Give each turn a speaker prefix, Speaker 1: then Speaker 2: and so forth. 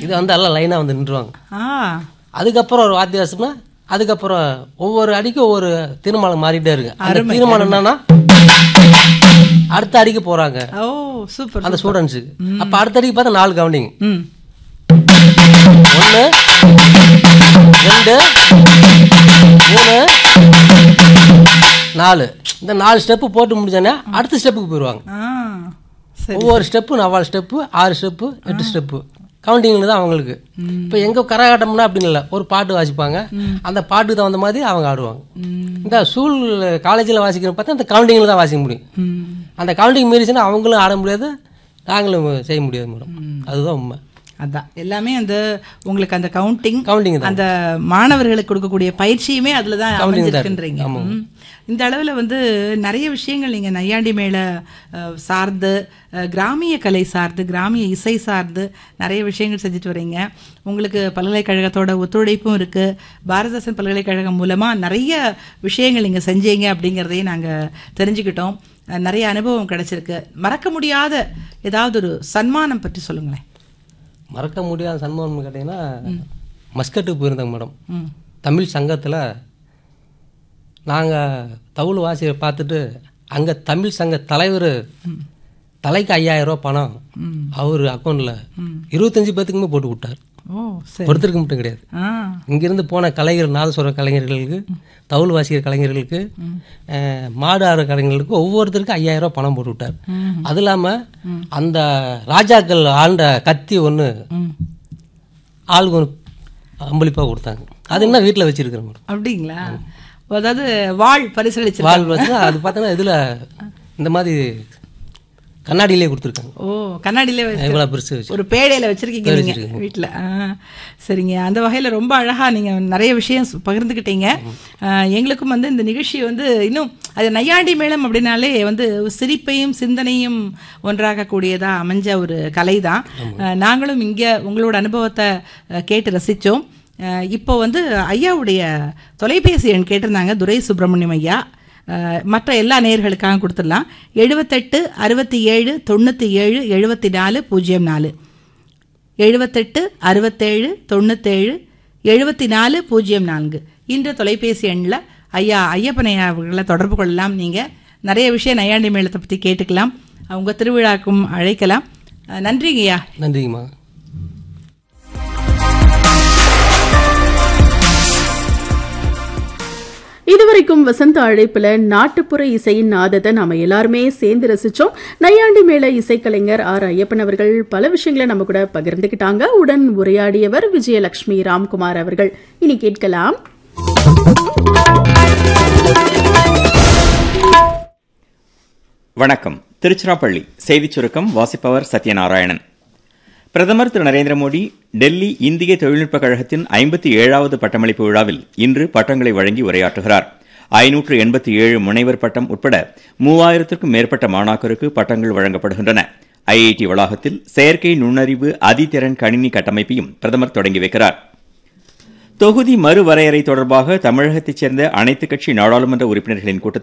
Speaker 1: இது வந்து எல்லாம் லைனாக வந்து நின்றுவாங்க
Speaker 2: ஆ
Speaker 1: அதுக்கப்புறம் ஒரு வாத்தியாசம்னா அதுக்கப்புறம் ஒவ்வொரு அடிக்கும் ஒவ்வொரு தீர்மானம் மாறிட்டே இருக்கு அந்த தீர்மானம் என்னன்னா அடுத்த அடிக்கு போறாங்க
Speaker 2: ஓ சூப்பர்
Speaker 1: அந்த ஸ்டூடெண்ட்ஸுக்கு அப்ப அடுத்த அடிக்கு பார்த்தா நாலு கவுண்டிங்
Speaker 2: ம்
Speaker 1: ஒன்று ரெண்டு மூணு நாலு இந்த நாலு ஸ்டெப்பு போட்டு முடிஞ்சோன்னா அடுத்த ஸ்டெப்புக்கு போயிடுவாங்க
Speaker 2: ஆ சரி
Speaker 1: ஒவ்வொரு ஸ்டெப்பு நாலு ஸ்டெப்பு ஆறு ஸ்டெப்பு எட்டு ஸ்டெப்பு கவுண்டிங்கில் தான் அவங்களுக்கு இப்போ எங்கே கரகாட்டம்னா அப்படின்னு இல்லை ஒரு பாட்டு வாசிப்பாங்க அந்த பாட்டுக்கு தகுந்த மாதிரி அவங்க ஆடுவாங்க இந்த ஸ்கூல் காலேஜில் வாசிக்கிற பார்த்தா அந்த கவுண்டிங்கில் தான் வாசிக்க முடியும்
Speaker 2: ம்
Speaker 1: அந்த கவுண்டிங் மீறிச்சுன்னா அவங்களும் ஆட முடியாது நாங்களும் செய்ய முடியாது மேடம் அதுதான் உண்மை
Speaker 2: அதான் எல்லாமே அந்த உங்களுக்கு அந்த கவுண்டிங்
Speaker 1: கவுண்டிங் தான்
Speaker 2: அந்த மாணவர்களுக்கு கொடுக்கக்கூடிய பயிற்சியுமே அதுல தான் அமைஞ்சிருக்குன்றீங்க ம். இந்த அளவில் வந்து நிறைய விஷயங்கள் நீங்கள் நையாண்டி மேல அஹ், சார்ந்து அஹ், கிராமிய கலை சார்ந்து கிராமிய இசை சார்ந்து நிறைய விஷயங்கள் செஞ்சுட்டு வரீங்க உங்களுக்கு பல்கலைக்கழகத்தோட ஒத்துழைப்பும் இருக்கு பாரதாசன் பல்கலைக்கழகம் மூலமா நிறைய விஷயங்கள் நீங்கள் செஞ்சீங்க அப்படிங்கிறதையும் நாங்கள் தெரிஞ்சுக்கிட்டோம் அஹ், நிறைய அனுபவம் கிடைச்சிருக்கு மறக்க முடியாத ஏதாவது ஒரு சன்மானம் பற்றி சொல்லுங்களேன்
Speaker 1: மறக்க முடியாத சன்மானம் கேட்டிங்கன்னா மஸ்கட்டுக்கு போயிருந்தோங்க மேடம்
Speaker 2: ம்
Speaker 1: தமிழ் சங்கத்தில் நாங்கள் தவுள் வாசியை பார்த்துட்டு அங்கே தமிழ் சங்க தலைவர் தலைக்கு ஐயாயிரம் ரூபா பணம் அவர் அக்கௌண்ட்டில் இருபத்தஞ்சி பேத்துக்குமே போட்டு விட்டார்
Speaker 2: ஓ சரி
Speaker 1: ஒருத்தருக்கு மட்டும் கிடையாது
Speaker 2: ஆ
Speaker 1: இங்கிருந்து போன கலைஞர் நாதஸ்வர கலைஞர்களுக்கு தவுள் வாசிக்கிற கலைஞர்களுக்கு அஹ், மாடு ஆடுற கலைஞர்களுக்கு ஒவ்வொருத்தருக்கும் ஐயாயிரம் ரூபாய் பணம் போட்டு விட்டார் அது இல்லாமல் அந்த ராஜாக்கள் ஆண்ட கத்தி ஒன்று
Speaker 2: ம்
Speaker 1: ஆளுக்கு ஒரு அம்பளிப்பாக கொடுத்தாங்க அது என்ன வீட்டில் வச்சிருக்கிறேன் மேடம்
Speaker 2: அப்படிங்களா அதாவது வாழ் பரிசளிச்சு
Speaker 1: வால் வச்சு அது பார்த்தோன்னா இதில் இந்த மாதிரி கண்ணாடியிலே கொடுத்துருக்காங்க
Speaker 2: ஓ கண்ணாடியிலே வச்சு
Speaker 1: இவ்வளோ பெருசு வச்சு
Speaker 2: ஒரு பேடையில வச்சிருக்கீங்க நீங்க வீட்டில் சரிங்க அந்த வகையில ரொம்ப அழகா நீங்க நிறைய விஷயம் சு- பகிர்ந்துக்கிட்டீங்க ஆ, எங்களுக்கும் வந்து இந்த நிகழ்ச்சி வந்து இன்னும் அது நையாண்டி மேளம் அப்படின்னாலே வந்து சிரிப்பையும் சிந்தனையும் ஒன்றாகக்கூடியதா அமைஞ்ச ஒரு கலை தான் நாங்களும் இங்க உங்களோட அனுபவத்தை அ, கேட்டு ரசிச்சோம் அ, இப்போ வந்து ஐயாவுடைய தொலைபேசி எண் கேட்டிருந்தாங்க துரை சுப்பிரமணியம் ஐயா அஹ், மற்ற எல்லா நேயர்களுக்காக கொடுத்துடலாம் எழுபத்தெட்டு அறுபத்தி ஏழு தொண்ணூற்றி ஏழு எழுபத்தி நாலு பூஜ்ஜியம் நாலு எழுபத்தெட்டு அறுபத்தேழு தொண்ணூத்தேழு எழுபத்தி நாலு பூஜ்ஜியம் நான்கு இந்த தொலைபேசி எண்ணில் ஐயா ஐயப்பனையா அவர்களை தொடர்பு கொள்ளலாம் நீங்கள் நிறைய விஷயம் நையாண்டி மேளத்தை பற்றி கேட்டுக்கலாம் அவங்க திருவிழாக்கும் அழைக்கலாம் அஹ், நன்றிங்க ஐயா
Speaker 1: நன்றிங்கம்மா
Speaker 3: இதுவரைக்கும் வசந்த அழைப்புல நாட்டுப்புற இசையின் நாதத்தை நாம எல்லாருமே சேர்ந்து ரசிச்சோம் நையாண்டி மேள இசைக்கலைஞர் ஆர் ஐயப்பன் அவர்கள் பல விஷயங்களை நம்ம கூட பகிர்ந்துக்கிட்டாங்க உடன் உரையாடியவர் விஜயலட்சுமி ராம்குமார் அவர்கள் இனி கேட்கலாம்
Speaker 4: வணக்கம் திருச்சிராப்பள்ளி செய்திச் சுருக்கம் வாசிப்பவர் சத்யநாராயணன் பிரதமர் திரு நரேந்திர மோடி டெல்லி இந்திய தொழில்நுட்பக் கழகத்தின் ஐம்பத்தி ஏழாவது பட்டமளிப்பு விழாவில் இன்று பட்டங்களை வழங்கி உரையாற்றுகிறார் ஐநூற்று எண்பத்தி ஏழு முனைவர் பட்டம் உட்பட மூவாயிரத்திற்கும் மேற்பட்ட மாணாக்கருக்கு பட்டங்கள் வழங்கப்படுகின்றன ஐஐடி வளாகத்தில் செயற்கை நுண்ணறிவு அதிதிறன் கணினி கட்டமைப்பையும் பிரதமர் தொடங்கி வைக்கிறார் தொகுதி மறுவரையறை தொடர்பாக தமிழகத்தைச் சேர்ந்த அனைத்துக் கட்சி நாடாளுமன்ற உறுப்பினர்களின் கூட்டத்தில்